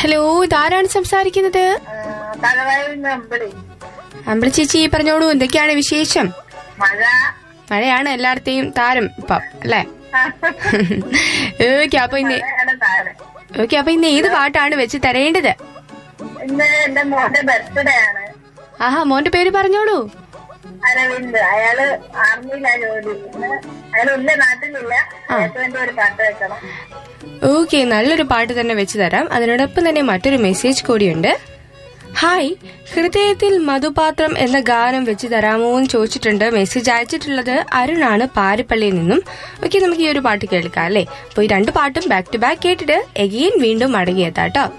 hello ഇതാരാണ് സംസാരിക്കുന്നത് തലവായിൽ നമ്പളി അമ്പിളി ചേച്ചി പറഞ്ഞോളൂ എന്തൊക്കെയാണ് വിശേഷം മഴ മഴയാണ് എല്ലായിടത്തെയും താരം ഇപ്പം അല്ലേ ഓക്കെ അപ്പൊ ഇന്ന് മഴയാണ് താരം ഓക്കെ അപ്പൊ ഇന്ന് ഏത് പാട്ടാണ് വെച്ച് തരേണ്ടത് ഇന്ന് എന്റെ മോന്റെ ബർത്ത്ഡേ ആണ് ആഹാ മോന്റെ പേര് പറഞ്ഞോളൂ അരവിന്ദ് അയാള് ആർമിയിലാ ജോലി ഇന്ന് അയാൾ ഇല്ല നാട്ടിലില്ല അയാൾക്ക് വേണ്ടി ഒരു പാട്ട് വെക്കണം ഓക്കെ നല്ലൊരു പാട്ട് തന്നെ വെച്ച് തരാം അതിനോടൊപ്പം തന്നെ മറ്റൊരു മെസ്സേജ് കൂടിയുണ്ട് ഹായ് ഹൃദയത്തിൽ മധുപാത്രം എന്ന ഗാനം വെച്ച് തരാമോ എന്ന് ചോദിച്ചിട്ടുണ്ട് മെസ്സേജ് അയച്ചിട്ടുള്ളത് അരുണാണ് പാരിപ്പള്ളിയിൽ നിന്നും ഓക്കെ നമുക്ക് ഈ ഒരു പാട്ട് കേൾക്കാം അല്ലേ അപ്പൊ ഈ രണ്ട് പാട്ടും ബാക്ക് ടു ബാക്ക് കേട്ടിട്ട് എഗെയിൻ വീണ്ടും മടങ്ങിയെത്താട്ടോ